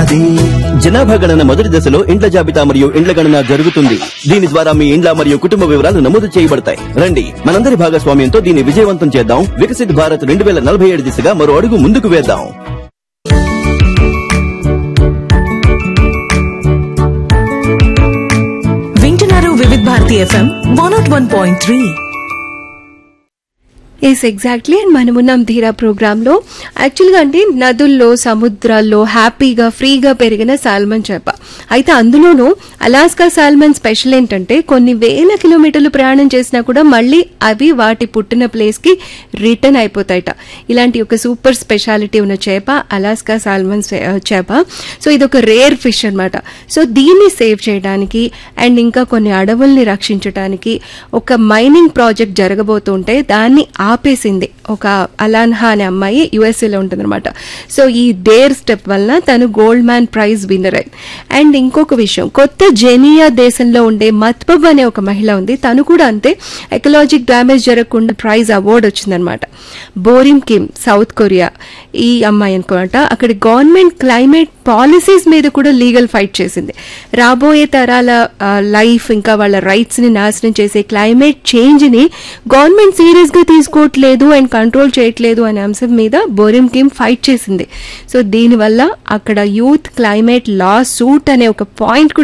ఉన్నది జనాభా గణన మొదటి దశలో ఇండ్ల జాబితా మరియు ఇండ్ల గణన జరుగుతుంది దీని ద్వారా మీ ఇండ్ల మరియు కుటుంబ వివరాలు నమోదు చేయబడతాయి రండి మనందరి భాగస్వామ్యంతో దీన్ని విజయవంతం చేద్దాం వికసిత్ భారత్ రెండు వేల నలభై ఏడు దిశగా మరో అడుగు ముందుకు వేద్దాం వింటున్నారు Vividh Bharati FM one naught one point three yes exactly and మనం ఉన్నాం ధీరా ప్రోగ్రామ్ లో యాక్చువల్గా అంటే నదుల్లో సముద్రాల్లో హ్యాపీగా ఫ్రీగా పెరిగిన సాల్మన్ చేప అయితే అందులోనూ అలాస్కా సాల్మన్ స్పెషల్ ఏంటంటే కొన్ని వేల కిలోమీటర్లు ప్రయాణం చేసినా కూడా మళ్ళీ అవి వాటి పుట్టిన ప్లేస్ కి రిటర్న్ అయిపోతాయట ఇలాంటి ఒక సూపర్ స్పెషాలిటీ ఉన్న చేప అలాస్కా సాల్మన్ సే- చేప సో ఇది ఒక రేర్ ఫిష్ అన్నమాట సో దీన్ని సేవ్ చేయడానికి అండ్ ఇంకా కొన్ని అడవుల్ని రక్షించడానికి ఒక మైనింగ్ ప్రాజెక్ట్ జరగబోతుంటే దాన్ని ఆపేసింది ఒక అలాన్హా అనే అమ్మాయి యుఎస్ఏలో ఉంటుందన్నమాట సో ఈ డేర్ స్టెప్ వలన తను గోల్డ్ మ్యాన్ ప్రైజ్ విన్నర్ అయింది అండ్ ఇంకొక విషయం కొత్త జెనియా దేశంలో ఉండే మత్బబ్ అనే ఒక మహిళ ఉంది తను కూడా అంతే ఎకలాజిక్ డ్యామేజ్ జరగకుండా ప్రైజ్ అవార్డు వచ్చిందనమాట బోరిమ్ కిమ్ సౌత్ కొరియా ఈ అమ్మాయి అనుకోట అక్కడ గవర్నమెంట్ క్లైమేట్ పాలసీస్ మీద కూడా లీగల్ ఫైట్ చేసింది రాబోయే తరాల లైఫ్ ఇంకా వాళ్ళ రైట్స్ ని నాశనం చేసే క్లైమేట్ చేంజ్ ని గవర్నమెంట్ సీరియస్ గా తీసుకోవట్లేదు అండ్ కంట్రోల్ చేయట్లేదు అనే అంశం మీద బోరిమ్ కిమ్ ఫైట్ చేసింది సో దీనివల్ల అక్కడ యూత్ క్లైమేట్ లా సూట్ అనే ఒక పాయింట్ కూడా